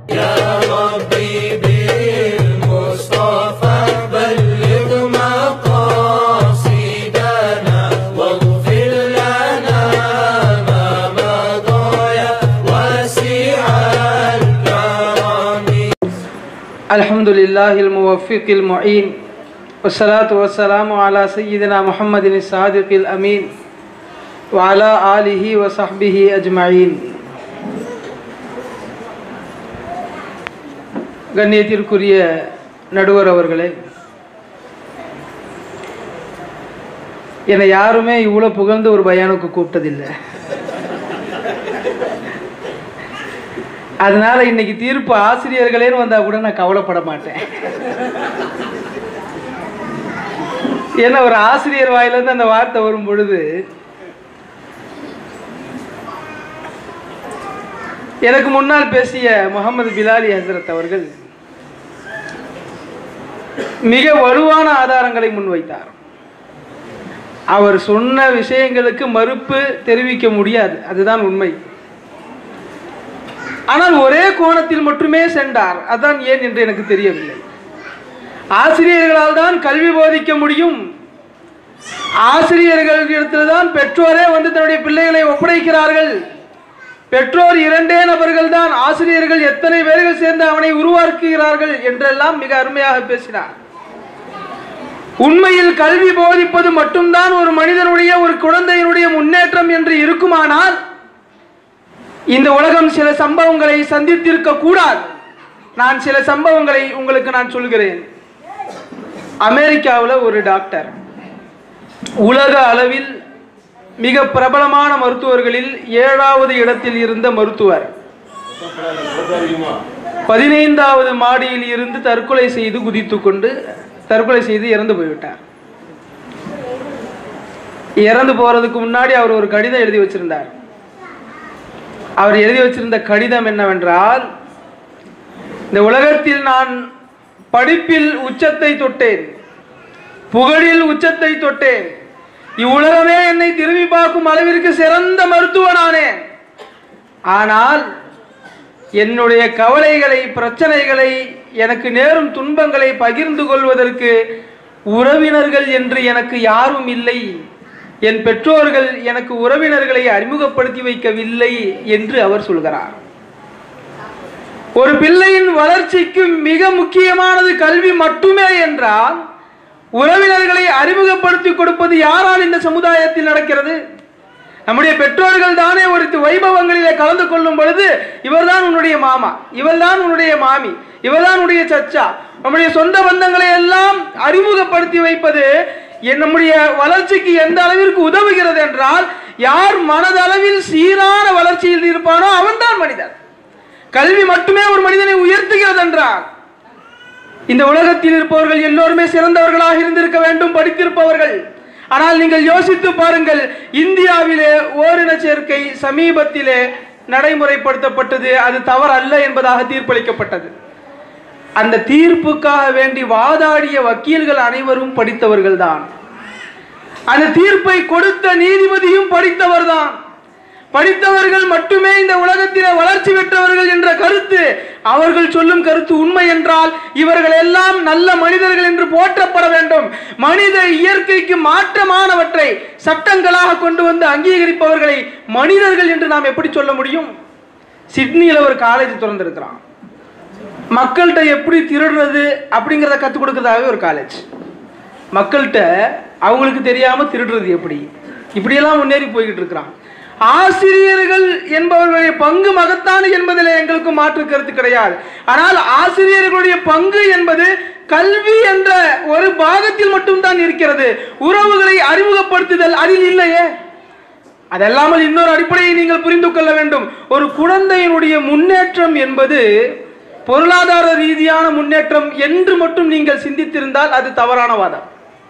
يا ربي بالمصطفى بلغ مقاصدنا واغفر لنا ما مضى يا واسع الكرم الحمد لله الموفق المعين والصلاة والسلام على سيدنا محمد الصادق الأمين وعلى آله وصحبه أجمعين கண்ணியத்திற்குரிய நடுவர் அவர்களே என்னை யாருமே இவ்வளோ புகழ்ந்து ஒரு பயானுக்கு கூப்பிட்டதில்லை அதனால இன்னைக்கு தீர்ப்பு ஆசிரியர்களேன்னு வந்தா கூட நான் கவலைப்பட மாட்டேன் ஏன்னா ஒரு ஆசிரியர் வாயிலிருந்து அந்த வார்த்தை வரும் பொழுது எனக்கு முன்னால் பேசிய முகமது பிலாலி ஹசரத் அவர்கள் மிக வலுவான ஆதாரங்களை முன்வைத்தார் அவர் சொன்ன விஷயங்களுக்கு மறுப்பு தெரிவிக்க முடியாது அதுதான் உண்மை ஆனால் ஒரே கோணத்தில் மட்டுமே சென்றார் அதான் ஏன் என்று எனக்கு தெரியவில்லை ஆசிரியர்களால் தான் கல்வி போதிக்க முடியும் ஆசிரியர்களிடத்தில் தான் பெற்றோரே வந்து தன்னுடைய பிள்ளைகளை ஒப்படைக்கிறார்கள் பெற்றோர் இரண்டே நபர்கள் தான் ஆசிரியர்கள் எத்தனை பேர்கள் சேர்ந்து அவனை உருவாக்குகிறார்கள் என்றெல்லாம் மிக அருமையாக பேசினார் உண்மையில் கல்வி போதிப்பது மட்டும்தான் ஒரு மனிதனுடைய ஒரு குழந்தையினுடைய முன்னேற்றம் என்று இருக்குமானால் இந்த உலகம் சில சம்பவங்களை சந்தித்திருக்க கூடாது நான் சில சம்பவங்களை உங்களுக்கு நான் சொல்கிறேன் அமெரிக்காவில் ஒரு டாக்டர் உலக அளவில் மிக பிரபலமான மருத்துவர்களில் ஏழாவது இடத்தில் இருந்த மருத்துவர் பதினைந்தாவது மாடியில் இருந்து தற்கொலை செய்து குதித்து கொண்டு தற்கொலை செய்து இறந்து போய்விட்டார் இறந்து போறதுக்கு முன்னாடி அவர் ஒரு கடிதம் எழுதி வச்சிருந்தார் அவர் எழுதி வச்சிருந்த கடிதம் என்னவென்றால் இந்த உலகத்தில் நான் படிப்பில் உச்சத்தை தொட்டேன் புகழில் உச்சத்தை தொட்டேன் இவ்வுலகமே என்னை திரும்பி பார்க்கும் அளவிற்கு சிறந்த மருத்துவனானேன் ஆனால் என்னுடைய கவலைகளை பிரச்சனைகளை எனக்கு நேரும் துன்பங்களை பகிர்ந்து கொள்வதற்கு உறவினர்கள் என்று எனக்கு யாரும் இல்லை என் பெற்றோர்கள் எனக்கு உறவினர்களை அறிமுகப்படுத்தி வைக்கவில்லை என்று அவர் சொல்கிறார் ஒரு பிள்ளையின் வளர்ச்சிக்கு மிக முக்கியமானது கல்வி மட்டுமே என்றால் உறவினர்களை அறிமுகப்படுத்தி கொடுப்பது யாரால் இந்த சமுதாயத்தில் நடக்கிறது நம்முடைய பெற்றோர்கள் தானே ஒரு வைபவங்களிலே கலந்து கொள்ளும் பொழுது இவர்தான் உன்னுடைய மாமா இவள்தான் உன்னுடைய மாமி இவர்தான் உன்னுடைய சச்சா நம்முடைய சொந்த பந்தங்களை எல்லாம் அறிமுகப்படுத்தி வைப்பது என் நம்முடைய வளர்ச்சிக்கு எந்த அளவிற்கு உதவுகிறது என்றால் யார் மனதளவில் சீரான வளர்ச்சியில் இருப்பானோ அவன்தான் மனிதன் கல்வி மட்டுமே ஒரு மனிதனை உயர்த்துகிறது என்றால் இந்த உலகத்தில் இருப்பவர்கள் எல்லோருமே சிறந்தவர்களாக இருந்திருக்க வேண்டும் படித்திருப்பவர்கள் ஆனால் நீங்கள் யோசித்து பாருங்கள் இந்தியாவிலே ஓரின சேர்க்கை சமீபத்திலே நடைமுறைப்படுத்தப்பட்டது அது தவறு அல்ல என்பதாக தீர்ப்பளிக்கப்பட்டது அந்த தீர்ப்புக்காக வேண்டி வாதாடிய வக்கீல்கள் அனைவரும் படித்தவர்கள் தான் அந்த தீர்ப்பை கொடுத்த நீதிபதியும் படித்தவர் தான் படித்தவர்கள் மட்டுமே இந்த உலகத்திலே வளர்ச்சி பெற்றவர்கள் என்ற கருத்து அவர்கள் சொல்லும் கருத்து உண்மை என்றால் இவர்கள் எல்லாம் நல்ல மனிதர்கள் என்று போற்றப்பட வேண்டும் மனித இயற்கைக்கு மாற்றமானவற்றை சட்டங்களாக கொண்டு வந்து அங்கீகரிப்பவர்களை மனிதர்கள் என்று நாம் எப்படி சொல்ல முடியும் சிட்னியில் ஒரு காலேஜ் திறந்திருக்கிறான் மக்கள்கிட்ட எப்படி திருடுறது அப்படிங்கிறத கற்றுக் கொடுக்கறதாகவே ஒரு காலேஜ் மக்கள்கிட்ட அவங்களுக்கு தெரியாம திருடுறது எப்படி இப்படியெல்லாம் முன்னேறி போய்கிட்டு இருக்கிறான் ஆசிரியர்கள் என்பவர்களுடைய பங்கு மகத்தானது என்பதில் எங்களுக்கு மாற்று கருத்து கிடையாது ஆனால் ஆசிரியர்களுடைய பங்கு என்பது கல்வி என்ற ஒரு பாகத்தில் மட்டும்தான் இருக்கிறது உறவுகளை அறிமுகப்படுத்துதல் அதில் இல்லையே அதல்லாமல் இன்னொரு அடிப்படையை நீங்கள் புரிந்து கொள்ள வேண்டும் ஒரு குழந்தையினுடைய முன்னேற்றம் என்பது பொருளாதார ரீதியான முன்னேற்றம் என்று மட்டும் நீங்கள் சிந்தித்திருந்தால் அது தவறான வாதம்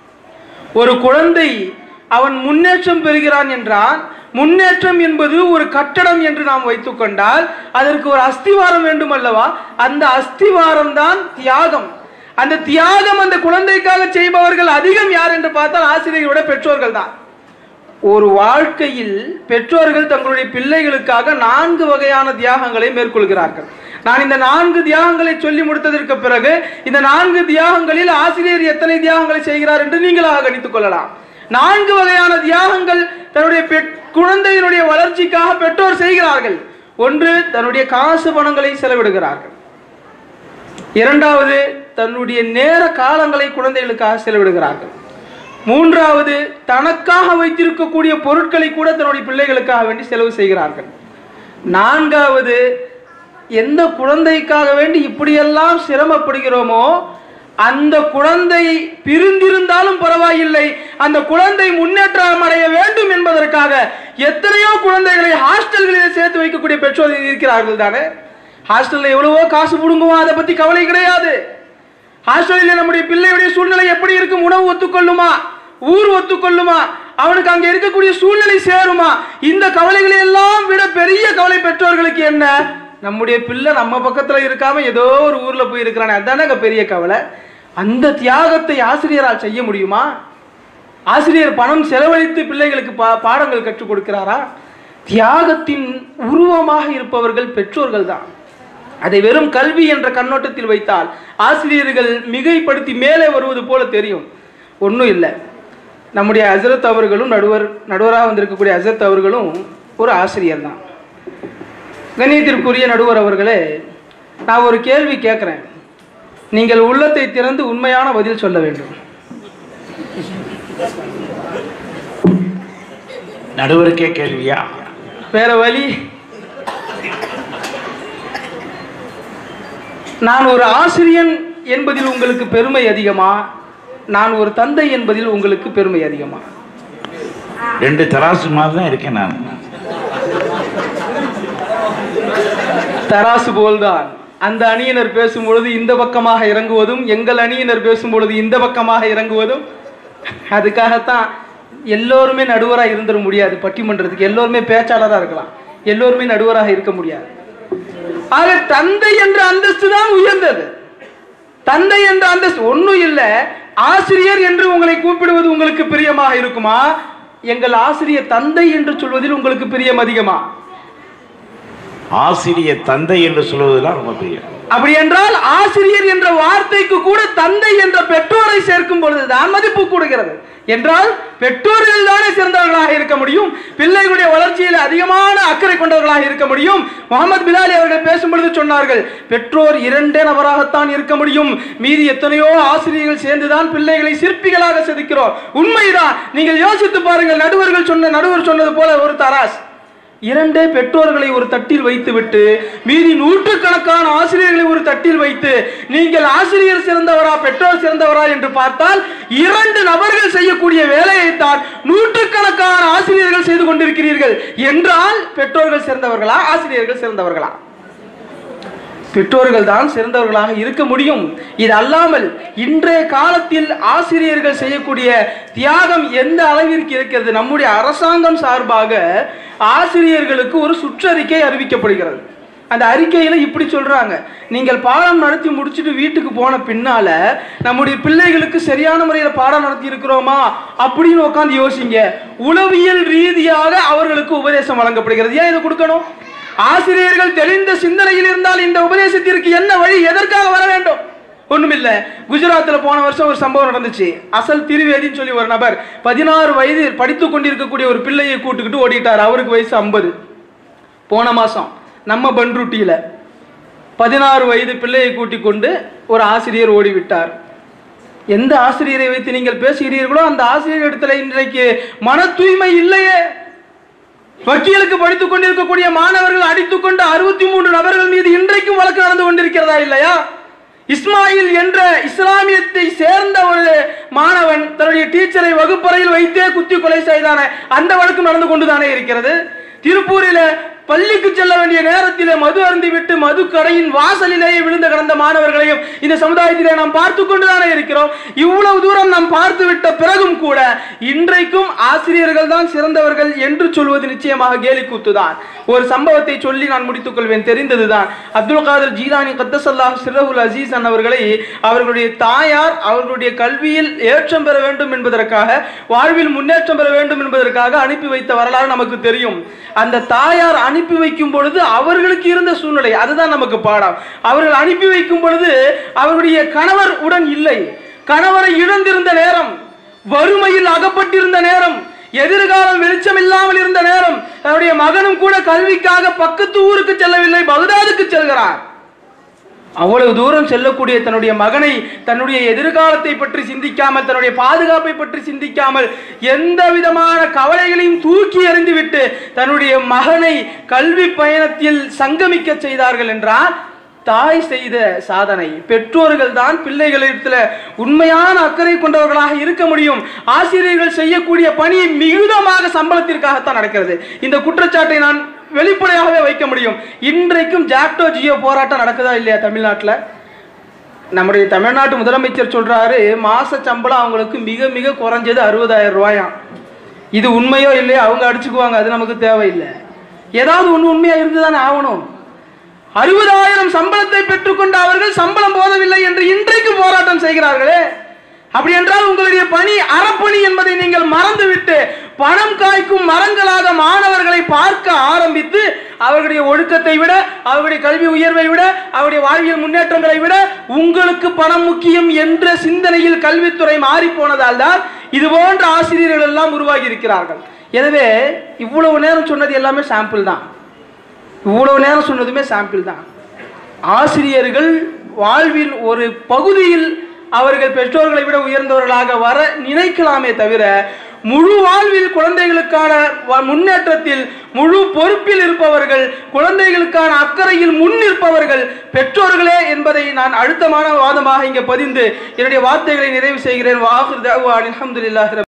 ஒரு குழந்தை அவன் முன்னேற்றம் பெறுகிறான் என்றால் முன்னேற்றம் என்பது ஒரு கட்டடம் என்று நாம் வைத்துக்கொண்டால் அதற்கு ஒரு அஸ்திவாரம் வேண்டும் அல்லவா அந்த அஸ்திவாரம் தான் தியாகம் அந்த தியாகம் அந்த குழந்தைக்காக செய்பவர்கள் அதிகம் யார் என்று பார்த்தால் ஆசிரியரை விட பெற்றோர்கள் தான் ஒரு வாழ்க்கையில் பெற்றோர்கள் தங்களுடைய பிள்ளைகளுக்காக நான்கு வகையான தியாகங்களை மேற்கொள்கிறார்கள் நான் இந்த நான்கு தியாகங்களை சொல்லி முடித்ததற்கு பிறகு இந்த நான்கு தியாகங்களில் ஆசிரியர் எத்தனை தியாகங்களை செய்கிறார் என்று நீங்களாக கணித்துக் கொள்ளலாம் நான்கு வகையான தியாகங்கள் தன்னுடைய பெற்- குழந்தையினுடைய வளர்ச்சிக்காக பெற்றோர் செய்கிறார்கள் ஒன்று தன்னுடைய காசு பணங்களை செலவிடுகிறார்கள் இரண்டாவது தன்னுடைய நேர காலங்களை குழந்தைகளுக்காக செலவிடுகிறார்கள் மூன்றாவது தனக்காக வைத்திருக்கக்கூடிய பொருட்களை கூட தன்னுடைய பிள்ளைகளுக்காக வேண்டி செலவு செய்கிறார்கள் நான்காவது எந்த குழந்தைக்காக வேண்டி இப்படியெல்லாம் சிரமப்படுகிறோமோ அந்த குழந்தை பிரிந்திருந்தாலும் பரவாயில்லை அந்த குழந்தை முன்னேற்றம் அடைய வேண்டும் என்பதற்காக எத்தனையோ குழந்தைகளை ஹாஸ்டல்களில் சேர்த்து வைக்கக்கூடிய பெற்றோர் இருக்கிறார்கள் தானே ஹாஸ்டல்ல எவ்வளவோ காசு புடுங்குவோம் அதை பத்தி கவலை கிடையாது ஹாஸ்டலில் நம்முடைய பிள்ளையுடைய சூழ்நிலை எப்படி இருக்கும் உணவு ஒத்துக்கொள்ளுமா ஊர் ஒத்துக்கொள்ளுமா அவனுக்கு அங்க இருக்கக்கூடிய சூழ்நிலை சேருமா இந்த கவலைகளை எல்லாம் விட பெரிய கவலை பெற்றோர்களுக்கு என்ன நம்முடைய பிள்ளை நம்ம பக்கத்துல இருக்காம ஏதோ ஒரு ஊர்ல போய் இருக்கிறானே அதானே பெரிய கவலை அந்த தியாகத்தை ஆசிரியரால் செய்ய முடியுமா ஆசிரியர் பணம் செலவழித்து பிள்ளைகளுக்கு பா பாடங்கள் கற்றுக் கொடுக்கிறாரா தியாகத்தின் உருவமாக இருப்பவர்கள் பெற்றோர்கள் தான் அதை வெறும் கல்வி என்ற கண்ணோட்டத்தில் வைத்தால் ஆசிரியர்கள் மிகைப்படுத்தி மேலே வருவது போல தெரியும் ஒன்றும் இல்லை நம்முடைய அசரத் அவர்களும் நடுவர் நடுவராக வந்திருக்கக்கூடிய அசரத் அவர்களும் ஒரு ஆசிரியர் தான் கண்ணியத்திற்குரிய நடுவர் அவர்களே நான் ஒரு கேள்வி கேட்குறேன் நீங்கள் உள்ளத்தை திறந்து உண்மையான பதில் சொல்ல வேண்டும் நடுவருக்கே கேள்வியா வேற வழி நான் ஒரு ஆசிரியன் என்பதில் உங்களுக்கு பெருமை அதிகமா நான் ஒரு தந்தை என்பதில் உங்களுக்கு பெருமை அதிகமா ரெண்டு தராசு மாதிரி தான் இருக்கேன் நான் தராசு போல்தான் அந்த அணியினர் பேசும்பொழுது இந்த பக்கமாக இறங்குவதும் எங்கள் அணியினர் பேசும்பொழுது இந்த பக்கமாக இறங்குவதும் அதுக்காகத்தான் எல்லோருமே நடுவராக இருந்துட முடியாது பட்டிமன்றத்துக்கு எல்லோருமே பேச்சாளராக இருக்கலாம் எல்லோருமே நடுவராக இருக்க முடியாது ஆக தந்தை என்ற அந்தஸ்து தான் உயர்ந்தது தந்தை என்ற அந்தஸ்து ஒன்றும் இல்லை ஆசிரியர் என்று உங்களை கூப்பிடுவது உங்களுக்கு பிரியமாக இருக்குமா எங்கள் ஆசிரியர் தந்தை என்று சொல்வதில் உங்களுக்கு பிரியம் அதிகமா ஆசிரியர் தந்தை என்று சொல்வதுதான் ரொம்ப பெரிய அப்படி என்றால் ஆசிரியர் என்ற வார்த்தைக்கு கூட தந்தை என்ற பெற்றோரை சேர்க்கும் பொழுதுதான் மதிப்பு கூடுகிறது என்றால் பெற்றோர்கள் தானே சிறந்தவர்களாக இருக்க முடியும் பிள்ளைகளுடைய வளர்ச்சியில் அதிகமான அக்கறை கொண்டவர்களாக இருக்க முடியும் முகமது பிலாலி அவர்கள் பேசும் பொழுது சொன்னார்கள் பெற்றோர் இரண்டே நபராகத்தான் இருக்க முடியும் மீதி எத்தனையோ ஆசிரியர்கள் சேர்ந்துதான் பிள்ளைகளை சிற்பிகளாக செதுக்கிறோம் உண்மைதான் நீங்கள் யோசித்து பாருங்கள் நடுவர்கள் சொன்ன நடுவர் சொன்னது போல ஒரு தராஸ் இரண்டே பெற்றோர்களை ஒரு தட்டில் வைத்துவிட்டு மீதி நூற்றுக்கணக்கான ஆசிரியர்களை ஒரு தட்டில் வைத்து நீங்கள் ஆசிரியர் சிறந்தவரா பெற்றோர் சிறந்தவரா என்று பார்த்தால் இரண்டு நபர்கள் செய்யக்கூடிய வேலையைத்தான் நூற்றுக்கணக்கான ஆசிரியர்கள் செய்து கொண்டிருக்கிறீர்கள் என்றால் பெற்றோர்கள் சிறந்தவர்களா ஆசிரியர்கள் சிறந்தவர்களா பெற்றோர்கள் தான் சிறந்தவர்களாக இருக்க முடியும் இது அல்லாமல் இன்றைய காலத்தில் ஆசிரியர்கள் செய்யக்கூடிய தியாகம் எந்த அளவிற்கு இருக்கிறது நம்முடைய அரசாங்கம் சார்பாக ஆசிரியர்களுக்கு ஒரு சுற்றறிக்கை அறிவிக்கப்படுகிறது அந்த அறிக்கையில இப்படி சொல்றாங்க நீங்கள் பாடம் நடத்தி முடிச்சுட்டு வீட்டுக்கு போன பின்னால நம்முடைய பிள்ளைகளுக்கு சரியான முறையில் பாடம் நடத்தி இருக்கிறோமா அப்படின்னு உட்காந்து யோசிங்க உளவியல் ரீதியாக அவர்களுக்கு உபதேசம் வழங்கப்படுகிறது ஏன் இதை கொடுக்கணும் ஆசிரியர்கள் தெளிந்த சிந்தனையில் இருந்தால் இந்த உபதேசத்திற்கு என்ன வழி எதற்காக வர வேண்டும் ஒண்ணுமில்ல குஜராத்தில் போன வருஷம் ஒரு சம்பவம் நடந்துச்சு அசல் திருவேதின்னு சொல்லி ஒரு நபர் பதினாறு வயதில் படித்து கொண்டிருக்கக்கூடிய ஒரு பிள்ளையை கூட்டுக்கிட்டு ஓடிட்டார் அவருக்கு வயசு ஐம்பது போன மாசம் நம்ம பன்ருட்டியில பதினாறு வயது பிள்ளையை கூட்டிக் கொண்டு ஒரு ஆசிரியர் ஓடிவிட்டார் எந்த ஆசிரியரை வைத்து நீங்கள் பேசுகிறீர்களோ அந்த ஆசிரியர் இடத்துல இன்றைக்கு மன தூய்மை இல்லையே வக்கீலுக்கு படித்துக் கொண்டிருக்கக்கூடிய மாணவர்கள் அடித்துக்கொண்டு அறுபத்தி மூன்று நபர்கள் மீது இன்றைக்கும் வழக்கு நடந்து கொண்டிருக்கிறதா இல்லையா இஸ்மாயில் என்ற இஸ்லாமியத்தை சேர்ந்த ஒரு மாணவன் தன்னுடைய டீச்சரை வகுப்பறையில் வைத்தே குத்தி கொலை செய்தானே அந்த வழக்கு நடந்து கொண்டுதானே இருக்கிறது திருப்பூரில் பள்ளிக்கு செல்ல வேண்டிய நேரத்திலே மது அருந்தி விட்டு மது கடையின் வாசலிலேயே விழுந்து கிடந்த மாணவர்களையும் இந்த சமுதாயத்திலே நாம் பார்த்து கொண்டுதானே இருக்கிறோம் இவ்வளவு தூரம் நாம் பார்த்து விட்ட பிறகும் கூட இன்றைக்கும் ஆசிரியர்கள் தான் சிறந்தவர்கள் என்று சொல்வது நிச்சயமாக கேலி கூத்துதான் ஒரு சம்பவத்தை சொல்லி நான் முடித்துக் கொள்வேன் தெரிந்ததுதான் அப்துல் காதர் ஜீதானி கத்தசல்லாஹ் சிரகுல் அசீஸ் அவர்களை அவர்களுடைய தாயார் அவர்களுடைய கல்வியில் ஏற்றம் பெற வேண்டும் என்பதற்காக வாழ்வில் முன்னேற்றம் பெற வேண்டும் என்பதற்காக அனுப்பி வைத்த வரலாறு நமக்கு தெரியும் அந்த தாயார் அனுப்பி வைக்கும் பொழுது அவர்களுக்கு இருந்த சூழ்நிலை அதுதான் நமக்கு பாடம் அவர்கள் அனுப்பி வைக்கும் பொழுது அவருடைய கணவர் உடன் இல்லை கணவரை இழந்திருந்த நேரம் வறுமையில் அகப்பட்டிருந்த நேரம் எதிர்காலம் வெளிச்சம் இல்லாமல் இருந்த நேரம் தன்னுடைய மகனும் கூட கல்விக்காக பக்கத்து ஊருக்கு செல்லவில்லை பகதாதுக்கு செல்கிறார் அவ்வளவு தூரம் செல்லக்கூடிய தன்னுடைய மகனை தன்னுடைய எதிர்காலத்தை பற்றி சிந்திக்காமல் தன்னுடைய பாதுகாப்பை பற்றி சிந்திக்காமல் எந்த விதமான கவலைகளையும் தூக்கி எறிந்துவிட்டு தன்னுடைய மகனை கல்வி பயணத்தில் சங்கமிக்க செய்தார்கள் என்றால் தாய் செய்த சாதனை பெற்றோர்கள் தான் பிள்ளைகளிடத்துல உண்மையான அக்கறை கொண்டவர்களாக இருக்க முடியும் ஆசிரியர்கள் செய்யக்கூடிய பணி மிகுதமாக சம்பளத்திற்காகத்தான் நடக்கிறது இந்த குற்றச்சாட்டை நான் வெளிப்படையாகவே வைக்க முடியும் இன்றைக்கும் ஜாக்டோ ஜியோ போராட்டம் நடக்குதா இல்லையா தமிழ்நாட்டில் நம்முடைய தமிழ்நாட்டு முதலமைச்சர் சொல்றாரு மாச சம்பளம் அவங்களுக்கு மிக மிக குறைஞ்சது அறுபதாயிரம் ரூபாயாம் இது உண்மையோ இல்லையோ அவங்க அடிச்சுக்குவாங்க அது நமக்கு தேவையில்லை ஏதாவது ஒன்று உண்மையா இருந்துதானே ஆகணும் அறுபதாயிரம் சம்பளத்தை பெற்றுக்கொண்ட அவர்கள் சம்பளம் போதவில்லை என்று இன்றைக்கு போராட்டம் செய்கிறார்களே அப்படி என்றால் உங்களுடைய பணி அறப்பணி என்பதை நீங்கள் மறந்துவிட்டு பணம் காய்க்கும் மரங்களாக மாணவர்களை பார்க்க ஆரம்பித்து அவர்களுடைய ஒழுக்கத்தை விட அவர்களுடைய கல்வி உயர்வை விட அவருடைய வாழ்வியல் முன்னேற்றங்களை விட உங்களுக்கு பணம் முக்கியம் என்ற சிந்தனையில் கல்வித்துறை மாறி போனதால் தான் இது போன்ற ஆசிரியர்கள் எல்லாம் உருவாகி இருக்கிறார்கள் எனவே இவ்வளவு நேரம் சொன்னது எல்லாமே சாம்பிள் தான் இவ்வளவு நேரம் சொன்னதுமே சாம்பிள் தான் ஆசிரியர்கள் வாழ்வில் ஒரு பகுதியில் அவர்கள் பெற்றோர்களை விட உயர்ந்தவர்களாக வர நினைக்கலாமே தவிர முழு வாழ்வில் குழந்தைகளுக்கான வ- முன்னேற்றத்தில் முழு பொறுப்பில் இருப்பவர்கள் குழந்தைகளுக்கான அக்கறையில் முன் நிற்பவர்கள் பெற்றோர்களே என்பதை நான் அழுத்தமான வாதமாக இங்கே பதிந்து என்னுடைய வார்த்தைகளை நிறைவு செய்கிறேன் வாஹிர் அல்ஹம்துலில்லாஹி ரப்